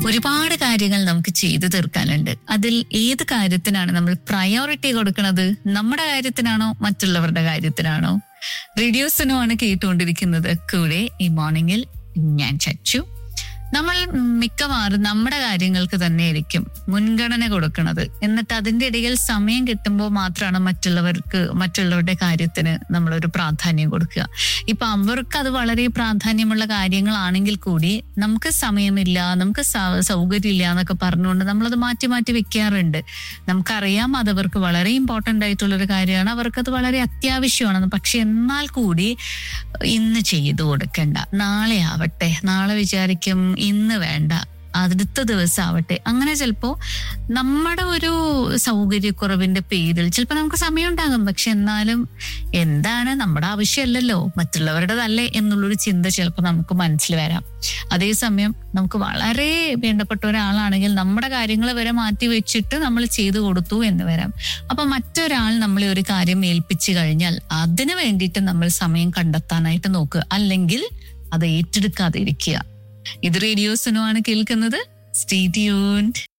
ഒരുപാട് കാര്യങ്ങൾ നമുക്ക് ചെയ്തു തീർക്കാനുണ്ട് അതിൽ ഏത് കാര്യത്തിനാണ് നമ്മൾ പ്രയോറിറ്റി കൊടുക്കുന്നത് നമ്മുടെ കാര്യത്തിനാണോ മറ്റുള്ളവരുടെ കാര്യത്തിനാണോ റേഡിയോസിനുമാണ് കേട്ടുകൊണ്ടിരിക്കുന്നത് കൂടെ ഈ മോർണിംഗിൽ ഞാൻ ചച്ചു നമ്മൾ മിക്കവാറും നമ്മുടെ കാര്യങ്ങൾക്ക് തന്നെയായിരിക്കും മുൻഗണന കൊടുക്കുന്നത് എന്നിട്ട് അതിന്റെ ഇടയിൽ സമയം കിട്ടുമ്പോൾ മാത്രമാണ് മറ്റുള്ളവർക്ക് മറ്റുള്ളവരുടെ കാര്യത്തിന് നമ്മളൊരു പ്രാധാന്യം കൊടുക്കുക ഇപ്പൊ അവർക്ക് അത് വളരെ പ്രാധാന്യമുള്ള കാര്യങ്ങളാണെങ്കിൽ കൂടി നമുക്ക് സമയമില്ല നമുക്ക് സ- സൗകര്യമില്ല എന്നൊക്കെ പറഞ്ഞുകൊണ്ട് നമ്മളത് മാറ്റി മാറ്റി വെക്കാറുണ്ട് നമുക്കറിയാം അത് അവർക്ക് വളരെ ഇമ്പോർട്ടന്റ് ആയിട്ടുള്ളൊരു കാര്യമാണ് അവർക്കത് വളരെ അത്യാവശ്യമാണ് പക്ഷെ എന്നാൽ കൂടി ഇന്ന് ചെയ്തു കൊടുക്കണ്ട നാളെ ആവട്ടെ നാളെ വിചാരിക്കും ഇന്ന് വേണ്ട അടുത്ത ദിവസം ആവട്ടെ അങ്ങനെ ചിലപ്പോ നമ്മുടെ ഒരു സൗകര്യക്കുറവിന്റെ പേരിൽ ചിലപ്പോൾ നമുക്ക് സമയം ഉണ്ടാകും പക്ഷെ എന്നാലും എന്താണ് നമ്മുടെ ആവശ്യമല്ലല്ലോ മറ്റുള്ളവരുടേതല്ലേ എന്നുള്ളൊരു ചിന്ത ചിലപ്പോൾ നമുക്ക് മനസ്സിൽ വരാം അതേസമയം നമുക്ക് വളരെ വേണ്ടപ്പെട്ട ഒരാളാണെങ്കിൽ നമ്മുടെ കാര്യങ്ങൾ വരെ മാറ്റി വെച്ചിട്ട് നമ്മൾ ചെയ്തു കൊടുത്തു എന്ന് വരാം അപ്പൊ മറ്റൊരാൾ നമ്മളെ ഒരു കാര്യം ഏൽപ്പിച്ചു കഴിഞ്ഞാൽ അതിനു വേണ്ടിയിട്ട് നമ്മൾ സമയം കണ്ടെത്താനായിട്ട് നോക്കുക അല്ലെങ്കിൽ അത് ഏറ്റെടുക്കാതെ ഇരിക്കുക ഇത് റേഡിയോസിനുമാണ് കേൾക്കുന്നത് സ്റ്റേ ട്യൂൺഡ്